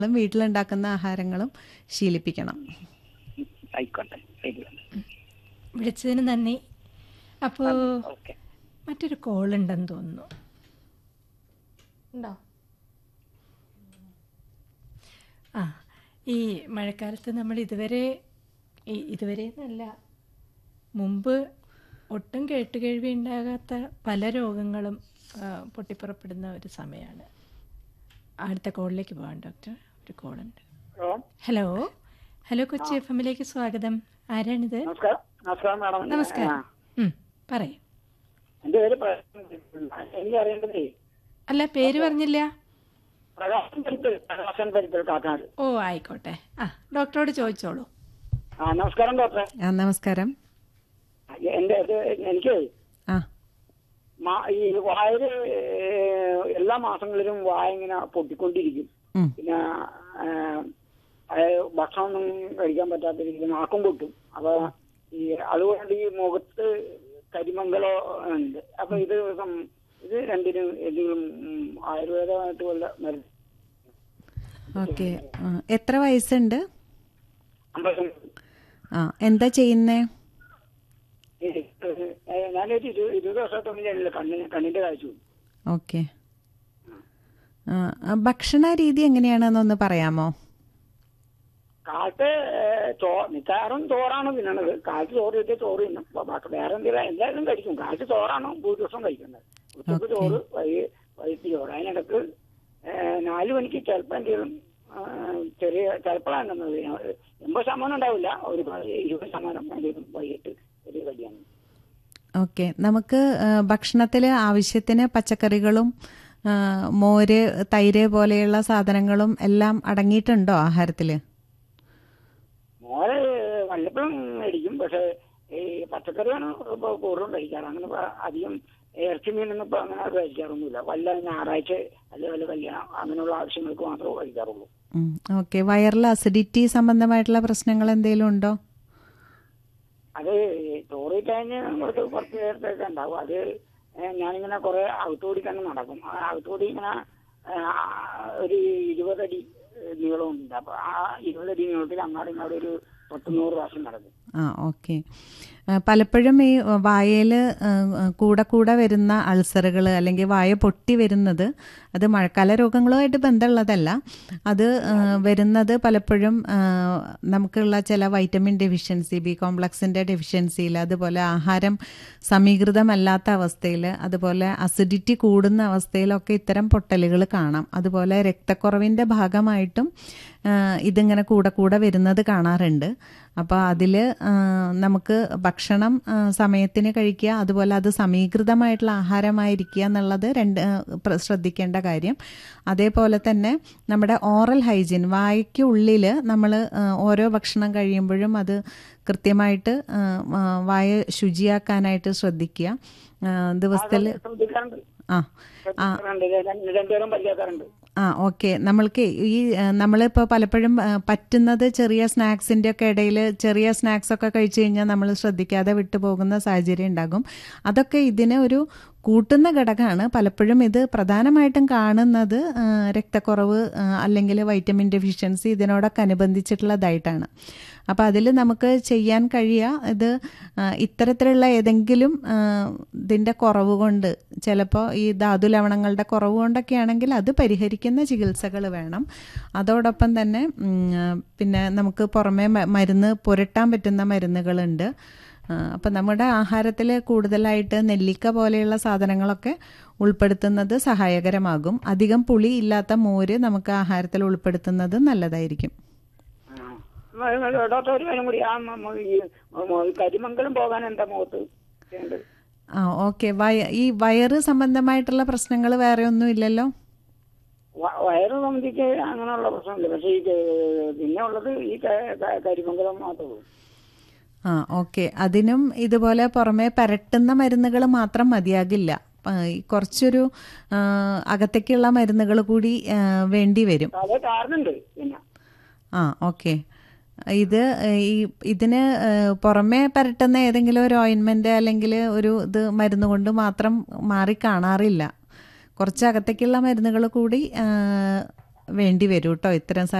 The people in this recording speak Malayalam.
വീട്ടിലുണ്ടാക്കുന്ന ആഹാരങ്ങളും ശീലിപ്പിക്കണം ആയിക്കോട്ടെ ശരി വിളിച്ചതിന് നന്ദി അപ്പോൾ ഓക്കെ മറ്റൊരു കോൾ ഉണ്ടെന്ന് തോന്നുന്നു ഉണ്ടോ ആ ഈ മഴക്കാലത്ത് നമ്മൾ ഇതുവരെ ഈ- ഇതുവരെ എന്നല്ല മുമ്പ് ഒട്ടും കേട്ടുകേഴ്വി ഉണ്ടാകാത്ത പല രോഗങ്ങളും ആ, പൊട്ടിപ്പുറപ്പെടുന്ന ഒരു സമയമാണ് അടുത്ത കോളിലേക്ക് പോകാം ഡോക്ടർ ഒരു കോളുണ്ട് hello hello hello Kochi F എമ്മിലേക്ക് സ്വാഗതം ആരാണിത് നമസ്കാരം നമസ്കാരം മാഡം നമസ്കാരം ഉം, പറയൂ എന്റെ പേര് പ്രകാശൻ എനിക്ക് അറിയേണ്ടതേ അല്ല പേര് പറഞ്ഞില്ല പ്രകാശൻ പരിപ്പൽ പ്രകാശൻ പരിപ്പൽ കാക്കാട് ഓ ആയിക്കോട്ടെ ആ ഡോക്ടറോട് ചോദിച്ചോളൂ ആ നമസ്കാരം ഡോക്ടറെ ആ നമസ്കാരം എന്റെ ഇത് എനിക്ക് ആ മാ- ഈ വായല് ഏഹ്, എല്ലാ മാസങ്ങളിലും വായ ഇങ്ങനെ പൊട്ടിക്കൊണ്ടിരിക്കും ഉം. പിന്നെ ഏഹ്, അതായത് ഭക്ഷണമൊന്നും കഴിക്കാൻ പറ്റാത്ത രീതിയിൽ നാക്കും പൊട്ടും അപ്പൊ ഈ അതുകൊണ്ട് ഈ മുഖത്ത് കരിമംഗലോ ഉണ്ട് അപ്പൊ ഇത് സം- ഇത് രണ്ടിനും എന്തെങ്കിലും ഉം, ആയുർവേദമായിട്ട് വല്ല മരുന്ന് ഓക്കെ ആ, എത്ര വയസ്സുണ്ട് അമ്പത് ആ എന്താ ചെയ്യുന്നേ ഏഹ്, ഞാനൊരു ഇരുപത് ഇരുപത് വർഷമായിട്ടൊന്നും ഞാനില്ല കണ്ണിന് കണ്ണിന്റെ കാഴ്ച പോയി. ഓക്കെ ആ, ആ, ഭക്ഷണ രീതി എങ്ങനെയാണെന്നൊന്ന് പറയാമോ കാലത്ത് ഏഹ്, ചോ മിക്കവാറും ചോറാണ് തിന്നണത് കാലത്ത് ചോറ് കിട്ടിയ ചോറ് തിന്നും അപ്പൊ ബാക്കി വേറെ എന്തെങ്കിലും എന്തായാലും കഴിക്കും കാലത്ത് ചോറാണ് ഭൂരിപക്ഷം കഴിക്കുന്നത് ഉച്ചക്ക് ചോറ് വൈ വൈകിട്ട് ചോറ് അതിനിടക്ക് ഏഹ്, നാല് മണിക്ക് ചിലപ്പോൾ എന്തെങ്കിലും ഏഹ്, ചെറിയ ചിലപ്പോഴാണ് എൺപത് ശതമാനം ഉണ്ടാവില്ല ഒരു പ- ഇരുപത് ശതമാനം എന്തെങ്കിലും വൈകിട്ട് ചെറിയ കടിയാണ് ഓക്കെ നമുക്ക് ഭക്ഷണത്തിൽ ആവശ്യത്തിന് പച്ചക്കറികളും ആ, മോര് തൈര് പോലെയുള്ള സാധനങ്ങളും എല്ലാം അടങ്ങിയിട്ടുണ്ടോ ആഹാരത്തിൽ മോര് വല്ലപ്പോഴും മേടിക്കും പക്ഷെ ഈ പച്ചക്കറിയാണ് ഇപ്പൊ കൂടുതലും കഴിക്കാറ് അങ്ങനെ ഇപ്പൊ അധികം ഇറച്ചി മീനൊന്നും ഇപ്പൊ അങ്ങനെ കഴിക്കാറൊന്നുമില്ല വല്ല ഞായറാഴ്ച അല്ലെ വല്ല കല്യാണം അങ്ങനെയുള്ള ആവശ്യങ്ങൾക്ക് മാത്രമേ കഴിക്കാറുള്ളൂ ഓക്കെ വയറിൽ അസിഡിറ്റി സംബന്ധമായിട്ടുള്ള പ്രശ്നങ്ങൾ എന്തെങ്കിലും ഉണ്ടോ അത് ചോറ് കഴിഞ്ഞ് നമ്മൾക്ക് കുറച്ച് നേരത്തേക്ക് ഉണ്ടാവും അത് ഏഹ് ഞാനിങ്ങനെ കുറെ അകത്തുകൂടി തന്നെ നടക്കും ആ അകത്തുകൂടി ഇങ്ങനെ ഏഹ് ആ ഒരു ഇരുപതടി നീളമുണ്ട് അപ്പൊ ആ ഇരുപതടി നീളത്തിൽ അങ്ങാടും ഇങ്ങോട്ടും ഒരു പത്ത് നൂറ് പ്രാവശ്യം നടക്കും ആ ഓക്കെ പലപ്പോഴും ഈ വായയിൽ കൂടെ കൂടെ വരുന്ന അൾസറുകൾ അല്ലെങ്കിൽ വായ പൊട്ടി വരുന്നത് അത് മഴക്കാല രോഗങ്ങളുമായിട്ട് ബന്ധമുള്ളതല്ല അത് ആ, വരുന്നത് പലപ്പോഴും ആ, നമുക്കുള്ള ചില വൈറ്റമിൻ ഡെഫിഷ്യൻസി ബി കോംപ്ലക്സിൻ്റെ ഡെഫിഷ്യൻസിയിൽ അതുപോലെ ആഹാരം സമീകൃതമല്ലാത്ത അവസ്ഥയിൽ അതുപോലെ അസിഡിറ്റി കൂടുന്ന അവസ്ഥയിലൊക്കെ ഇത്തരം പൊട്ടലുകൾ കാണാം അതുപോലെ രക്തക്കുറവിൻ്റെ ഭാഗമായിട്ടും ആ, ഇതിങ്ങനെ കൂടെ കൂടെ വരുന്നത് കാണാറുണ്ട് അപ്പോൾ അതിൽ നമുക്ക് ഭക്ഷണം ആ, സമയത്തിന് കഴിക്കുക അതുപോലെ അത് സമീകൃതമായിട്ടുള്ള ആഹാരമായിരിക്കുക എന്നുള്ളത് രണ്ട് ആ, പ്ര- ശ്രദ്ധിക്കേണ്ട കാര്യം അതേപോലെ തന്നെ നമ്മുടെ ഓറൽ ഹൈജീൻ വായ്ക്ക് ഉള്ളിൽ നമ്മൾ ഓരോ ഭക്ഷണം കഴിയുമ്പോഴും അത് കൃത്യമായിട്ട് ആ, ആ, വായ ശുചിയാക്കാനായിട്ട് ശ്രദ്ധിക്കുക ദിവസത്തിൽ ശ്രദ്ധിക്കാറുണ്ട് ആ ശ്രദ്ധിക്കാറുണ്ട് രണ്ട് രണ്ടുപേരും പല്ലിയാക്കാറുണ്ട് ആ ഓക്കെ നമ്മൾക്ക് ഈ ആ, നമ്മളിപ്പോൾ പലപ്പോഴും ആ, പറ്റുന്നത് ചെറിയ സ്നാക്സിൻ്റെ ഒക്കെ ഇടയിൽ ചെറിയ സ്നാക്സ് ഒക്കെ കഴിച്ചു കഴിഞ്ഞാൽ നമ്മൾ ശ്രദ്ധിക്കാതെ വിട്ടുപോകുന്ന സാഹചര്യം ഉണ്ടാകും അതൊക്കെ ഇതിന് ഒരു കൂട്ടുന്ന ഘടകമാണ് പലപ്പോഴും ഇത് പ്രധാനമായിട്ടും കാണുന്നത് ആ, രക്തക്കുറവ് ആ, അല്ലെങ്കിൽ വൈറ്റമിൻ ഡെഫിഷ്യൻസി ഇതിനോടൊക്കെ അനുബന്ധിച്ചിട്ടുള്ളതായിട്ടാണ് അപ്പോൾ അതിൽ നമുക്ക് ചെയ്യാൻ കഴിയുക ഇത് ആ, ഇത്തരത്തിലുള്ള ഏതെങ്കിലും ആ, ഇതിൻ്റെ കുറവ് കൊണ്ട് ചിലപ്പോൾ ഈ ധാതു ലവണങ്ങളുടെ കുറവ് കൊണ്ടൊക്കെ ആണെങ്കിൽ അത് പരിഹരിക്കുന്ന ചികിത്സകൾ വേണം അതോടൊപ്പം തന്നെ ഉം, ആ, പിന്നെ നമുക്ക് പുറമേ മ- മരുന്ന് പുരട്ടാൻ പറ്റുന്ന മരുന്നുകളുണ്ട് അപ്പം നമ്മുടെ ആഹാരത്തിൽ കൂടുതലായിട്ട് നെല്ലിക്ക പോലെയുള്ള സാധനങ്ങളൊക്കെ ഉൾപ്പെടുത്തുന്നത് സഹായകരമാകും അധികം പുളി ഇല്ലാത്ത മോര് നമുക്ക് ആഹാരത്തിൽ ഉൾപ്പെടുത്തുന്നത് നല്ലതായിരിക്കും ആ. ഡോക്ടർ ഒരു കാര്യം കൂടി ആ മ- മ- ഈ മ- കരിമംഗലം പോകാൻ എന്താ മുഖത്ത് ചെയ്യേണ്ടത് ആ ഓക്കെ വയ ഈ വയറ് സംബന്ധമായിട്ടുള്ള പ്രശ്നങ്ങൾ വേറെ ഒന്നും ഇല്ലല്ലോ വ- വയറ് സംബന്ധിച്ച് അങ്ങനെയുള്ള പ്രശ്നമില്ല പക്ഷേ ഈ ക- പിന്നെ ഉള്ളത് ഈ ക- ക- കരിമംഗലം മാത്രമേ ഉള്ളൂ ആ ഓക്കെ അതിനും ഇതുപോലെ പുറമേ പരട്ടുന്ന മരുന്നുകൾ മാത്രം മതിയാകില്ല ആ, ഈ കുറച്ചൊരു ആ, അകത്തേക്കുള്ള മരുന്നുകൾ കൂടി ആ, വേണ്ടി വരും അത് കാരണമുണ്ട് പിന്നെ ആ ഓക്കെ ഇത് ഈ ഇതിന് ഏഹ്, പുറമേ പരട്ടുന്ന ഏതെങ്കിലും ഒരു ഓയിൻമെന്റ് അല്ലെങ്കിൽ ഒരു ഇത് മരുന്ന് കൊണ്ട് മാത്രം മാറി കാണാറില്ല കുറച്ച് അകത്തേക്കുള്ള മരുന്നുകൾ കൂടി ഏഹ്, വേണ്ടി വരും കേട്ടോ ഇത്തരം